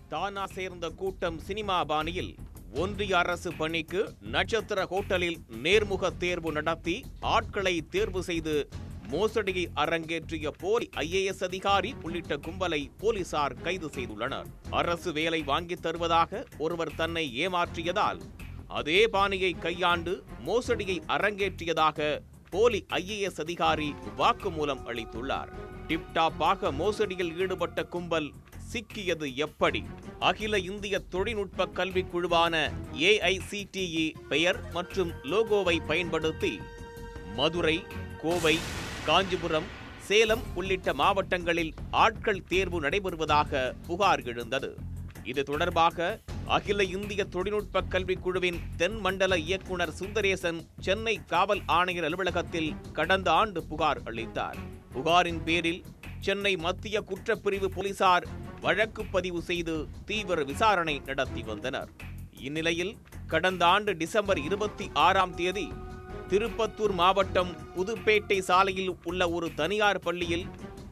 தானா சேர்ந்த கூட்டம் சினிமா பாணியில் ஒன்றிய அரசு பணிக்கு நட்சத்திர ஹோட்டலில் நேர்முக தேர்வு நடத்தி ஆட்களை தேர்வு செய்து மோசடியை அரங்கேற்றிய போலி ஐஏஎஸ் அதிகாரி உள்ளிட்ட கும்பலை போலீசார் கைது செய்துள்ளனர் அரசு வேலை வாங்கித் தருவதாக ஒருவர் தன்னை ஏமாற்றியதால் அதே பாணியை கையாண்டு மோசடியை அரங்கேற்றியதாக போலி ஐஏஎஸ் அதிகாரி வாக்குமூலம் அளித்துள்ளார் டிப்டாப்பாக மோசடியில் ஈடுபட்ட கும்பல் சிக்கியது எப்படி அகில இந்திய தொழில்நுட்ப கல்விக் குழுவான ஏஐசிடிஇ பெயர் மற்றும் லோகோவை பயன்படுத்தி மதுரை கோவை காஞ்சிபுரம் சேலம் உள்ளிட்ட மாவட்டங்களில் ஆட்கள் தேர்வு நடைபெறுவதாக புகார் எழுந்தது இது தொடர்பாக அகில இந்திய தொழில்நுட்ப கல்விக் குழுவின் தென் மண்டல இயக்குனர் சுந்தரேசன் சென்னை காவல் ஆணையர் அலுவலகத்தில் கடந்த ஆண்டு புகார் அளித்தார் புகாரின் பேரில் சென்னை மத்திய குற்றப்பிரிவு போலீசார் வழக்கு பதிவு செய்து தீவிர விசாரணை நடத்தி வந்தனர் இந்நிலையில் கடந்த ஆண்டு டிசம்பர் இருபத்தி ஆறாம் தேதி திருப்பத்தூர் மாவட்டம் புதுப்பேட்டை சாலையில் உள்ள ஒரு தனியார் பள்ளியில்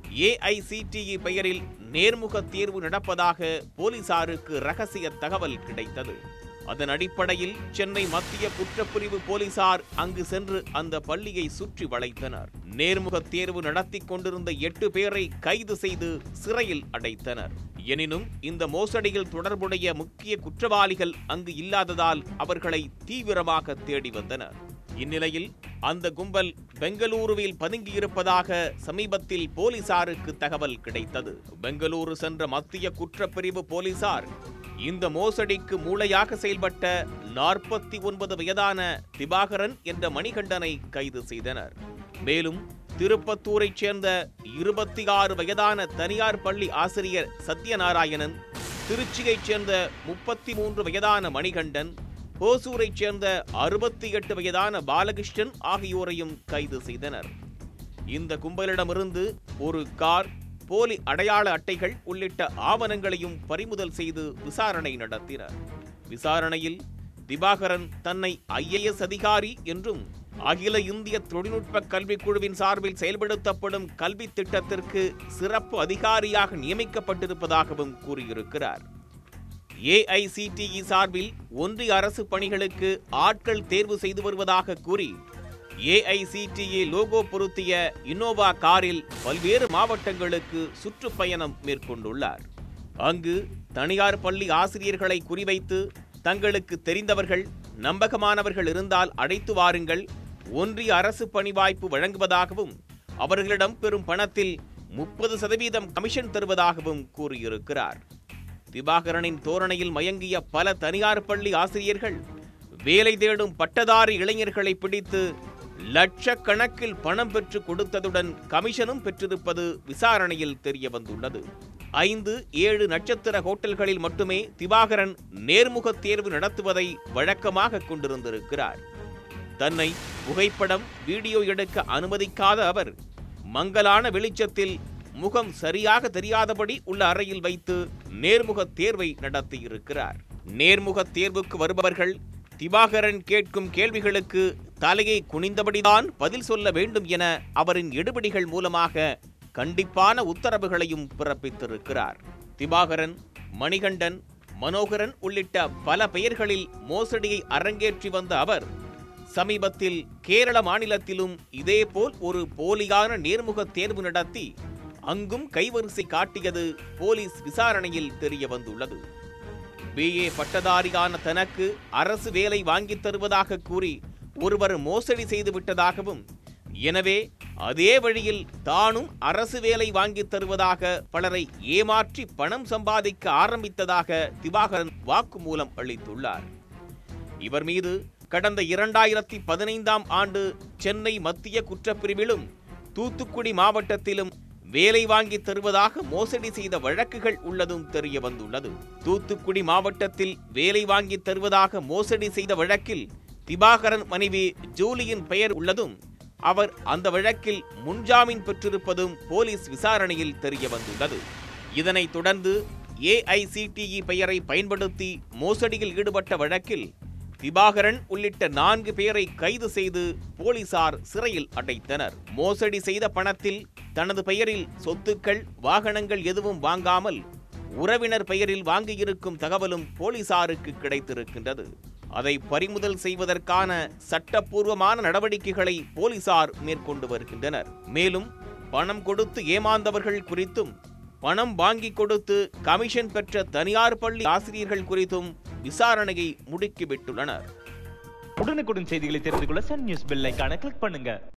ஏஐசிடிஇ பெயரில் நேர்முக தேர்வு நடப்பதாக போலீசாருக்கு ரகசிய தகவல் கிடைத்தது அதன் அடிப்படையில் சென்னை மத்திய குற்றப்பிரிவு போலீசார் அங்கு சென்று அந்த பள்ளியை சுற்றி வளைத்தனர் நேர்முக தேர்வு நடத்தி கொண்டிருந்த எட்டு பேரை கைது செய்து சிறையில் அடைத்தனர் எனினும் இந்த மோசடியில் தொடர்புடைய முக்கிய குற்றவாளிகள் அங்கு இல்லாததால் அவர்களை தீவிரமாக தேடி வந்தனர் இந்நிலையில் அந்த கும்பல் பெங்களூருவில் பதுங்கியிருப்பதாக சமீபத்தில் போலீசாருக்கு தகவல் கிடைத்தது பெங்களூரு சென்ற மத்திய குற்றப்பிரிவு போலீசார் இந்த மோசடிக்கு மூளையாக செயல்பட்ட நாற்பத்தி ஒன்பது வயதான திவாகரன் என்ற மணிகண்டனை கைது செய்தனர் மேலும் திருப்பத்தூரைச் சேர்ந்த இருபத்தி ஆறு வயதான தனியார் பள்ளி ஆசிரியர் சத்யநாராயணன் திருச்சியைச் சேர்ந்த முப்பத்தி மூன்று வயதான மணிகண்டன் ஓசூரைச் சேர்ந்த அறுபத்தி எட்டு வயதான பாலகிருஷ்ணன் ஆகியோரையும் கைது செய்தனர் இந்த கும்பலிடமிருந்து ஒரு கார் போலி அடையாள அட்டைகள் உள்ளிட்ட ஆவணங்களையும் பறிமுதல் செய்து விசாரணை நடத்தினர் விசாரணையில் திவாகரன் தன்னை ஐஏஎஸ் அதிகாரி என்றும் அகில இந்திய தொழில்நுட்ப கல்விக் குழுவின் சார்பில் செயல்படுத்தப்படும் கல்வி திட்டத்திற்கு சிறப்பு அதிகாரியாக நியமிக்கப்பட்டிருப்பதாகவும் கூறியிருக்கிறார் ஏஐசிடிஇ சார்பில் ஒன்றிய அரசு பணிகளுக்கு ஆட்கள் தேர்வு செய்து வருவதாக கூறி ஏஐசிடிஇ லோகோ பொருத்திய இன்னோவா காரில் பல்வேறு மாவட்டங்களுக்கு சுற்றுப்பயணம் மேற்கொண்டுள்ளார் அங்கு தனியார் பள்ளி ஆசிரியர்களை குறிவைத்து தங்களுக்கு தெரிந்தவர்கள் நம்பகமானவர்கள் இருந்தால் அழைத்து வாருங்கள் ஒன்றிய அரசு பணி வாய்ப்பு வழங்குவதாகவும் அவர்களிடம் பெறும் பணத்தில் முப்பது சதவீதம் கமிஷன் தருவதாகவும் கூறியிருக்கிறார் திவாகரனின் தோரணையில் மயங்கிய பல தனியார் பள்ளி ஆசிரியர்கள் வேலை தேடும் பட்டதாரி இளைஞர்களை பிடித்து லட்சக்கணக்கில் பணம் பெற்று கொடுத்ததுடன் கமிஷனும் பெற்றிருப்பது விசாரணையில் தெரிய வந்துள்ளது ஐந்து ஏழு நட்சத்திர ஹோட்டல்களில் மட்டுமே திவாகரன் நேர்முக தேர்வு நடத்துவதை வழக்கமாக கொண்டிருந்திருக்கிறார் தன்னை புகைப்படம் வீடியோ எடுக்க அனுமதிக்காத அவர் மங்கலான வெளிச்சத்தில் முகம் சரியாக தெரியாதபடி உள்ள அறையில் வைத்து நேர்முக தேர்வை நடத்தியிருக்கிறார் நேர்முக தேர்வுக்கு வருபவர்கள் திவாகரன் கேட்கும் கேள்விகளுக்கு தலையை குனிந்தபடிதான் பதில் சொல்ல வேண்டும் என அவரின் எடுபடிகள் மூலமாக கண்டிப்பான உத்தரவுகளையும் பிறப்பித்திருக்கிறார் திவாகரன் மணிகண்டன் மனோகரன் உள்ளிட்ட பல பெயர்களில் மோசடியை அரங்கேற்றி வந்த அவர் சமீபத்தில் கேரள மாநிலத்திலும் இதேபோல் ஒரு போலியான நேர்முக தேர்வு நடத்தி அங்கும் கைவரிசை காட்டியது போலீஸ் விசாரணையில் தெரிய வந்துள்ளது பிஏ பட்டதாரியான தனக்கு அரசு வேலை வாங்கித் தருவதாக கூறி ஒருவர் மோசடி செய்து விட்டதாகவும் எனவே அதே வழியில் தானும் அரசு வேலை வாங்கித் தருவதாக பலரை ஏமாற்றி பணம் சம்பாதிக்க ஆரம்பித்ததாக திவாகரன் வாக்குமூலம் அளித்துள்ளார் இவர் மீது கடந்த இரண்டாயிரத்தி பதினைந்தாம் ஆண்டு சென்னை மத்திய குற்றப்பிரிவிலும் தூத்துக்குடி மாவட்டத்திலும் வேலை வாங்கி தருவதாக மோசடி செய்த வழக்குகள் உள்ளதும் தெரிய வந்துள்ளது தூத்துக்குடி மாவட்டத்தில் வேலை வாங்கி தருவதாக மோசடி செய்த வழக்கில் திவாகரன் மனைவி ஜூலியின் பெயர் உள்ளதும் அவர் அந்த வழக்கில் முன்ஜாமீன் பெற்றிருப்பதும் போலீஸ் விசாரணையில் தெரிய வந்துள்ளது இதனைத் தொடர்ந்து ஏஐசிடிஇ பெயரை பயன்படுத்தி மோசடியில் ஈடுபட்ட வழக்கில் திவாகரன் உள்ளிட்ட நான்கு பேரை கைது செய்து போலீசார் சிறையில் அடைத்தனர் மோசடி செய்த பணத்தில் தனது பெயரில் சொத்துக்கள் வாகனங்கள் எதுவும் வாங்காமல் உறவினர் பெயரில் வாங்கியிருக்கும் தகவலும் போலீசாருக்கு கிடைத்திருக்கின்றது அதை பறிமுதல் செய்வதற்கான சட்டப்பூர்வமான நடவடிக்கைகளை போலீசார் மேற்கொண்டு வருகின்றனர் மேலும் பணம் கொடுத்து ஏமாந்தவர்கள் குறித்தும் பணம் வாங்கி கொடுத்து கமிஷன் பெற்ற தனியார் பள்ளி ஆசிரியர்கள் குறித்தும் விசாரணையை முடுக்கிவிட்டுள்ளனர் உடனுக்குடன் செய்திகளை தெரிந்து கொள்ள சன் நியூஸ் பெல் ஐகானை கிளிக் பண்ணுங்க